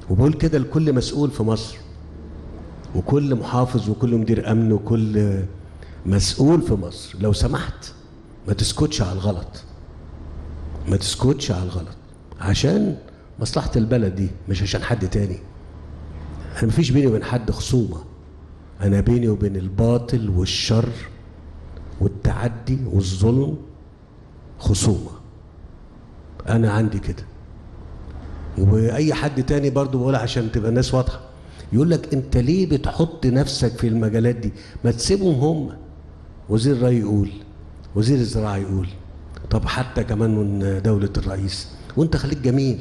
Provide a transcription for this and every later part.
وبقول كده لكل مسؤول في مصر وكل محافظ وكل مدير امن وكل مسؤول في مصر لو سمحت ما تسكتش على الغلط ما تسكتش على الغلط عشان مصلحة البلد دي مش عشان حد تاني انا مفيش بيني وبين حد خصومة انا بيني وبين الباطل والشر والتعدي والظلم خصومة انا عندي كده واي حد تاني برضو بقول عشان تبقى الناس واضحه يقول لك انت ليه بتحط نفسك في المجالات دي ما تسيبهم هم وزير الري يقول وزير الزراعه يقول طب حتى كمان من دوله الرئيس وانت خليك جميل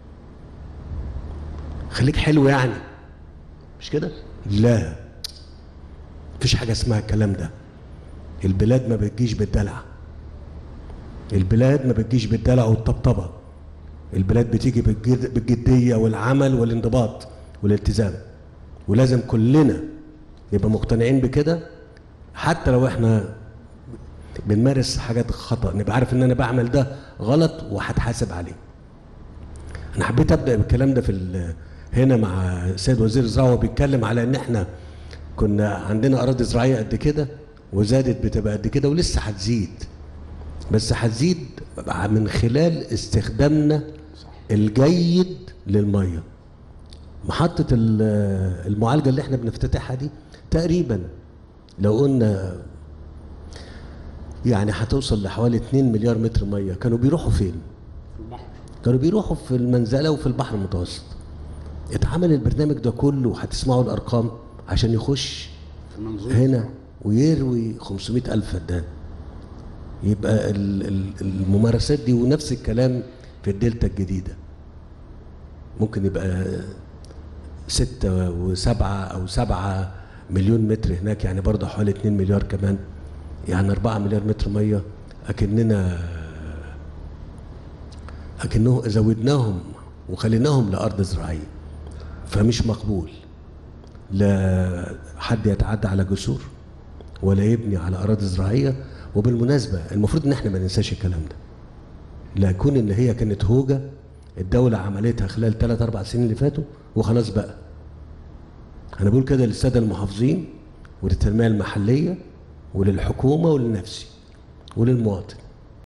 خليك حلو يعني مش كده لا مفيش حاجه اسمها الكلام ده البلاد ما بتجيش بالدلع البلاد ما بتجيش بالدلع والطبطبه البلاد بتيجي بالجد بالجديه والعمل والانضباط والالتزام ولازم كلنا نبقى مقتنعين بكده حتى لو احنا بنمارس حاجات خطا نبقى عارف ان انا بعمل ده غلط وهتحاسب عليه انا حبيت ابدا بالكلام ده في ال- هنا مع السيد وزير الزراعه وهو بيتكلم على ان احنا كنا عندنا اراضي زراعيه قد كده وزادت بتبقى قد كده ولسه هتزيد بس هتزيد من خلال استخدامنا الجيد للميه محطة ال- المعالجة اللي احنا بنفتتحها دي تقريبا لو قلنا يعني هتوصل لحوالي 2 مليار متر مية كانوا بيروحوا فين؟ في البحر كانوا بيروحوا في المنزلة وفي البحر المتوسط اتعمل البرنامج ده كله وهتسمعوا الأرقام عشان يخش في منظور هنا ويروي 500 ألف فدان يبقى ال- ال- الممارسات دي ونفس الكلام في الدلتا الجديدة ممكن يبقى ستة وسبعة أو سبعة مليون متر هناك يعني برضه حوالي 2 مليار كمان يعني 4 مليار متر مية أكننا أكنه زودناهم وخليناهم لأرض زراعية فمش مقبول لا حد يتعدى على جسور ولا يبني على اراضي زراعيه وبالمناسبه المفروض ان احنا ما ننساش الكلام ده لا يكون ان هي كانت هوجه الدوله عملتها خلال ثلاث اربع سنين اللي فاتوا وخلاص بقى انا بقول كده للساده المحافظين وللتنميه المحليه وللحكومه ولنفسي وللمواطن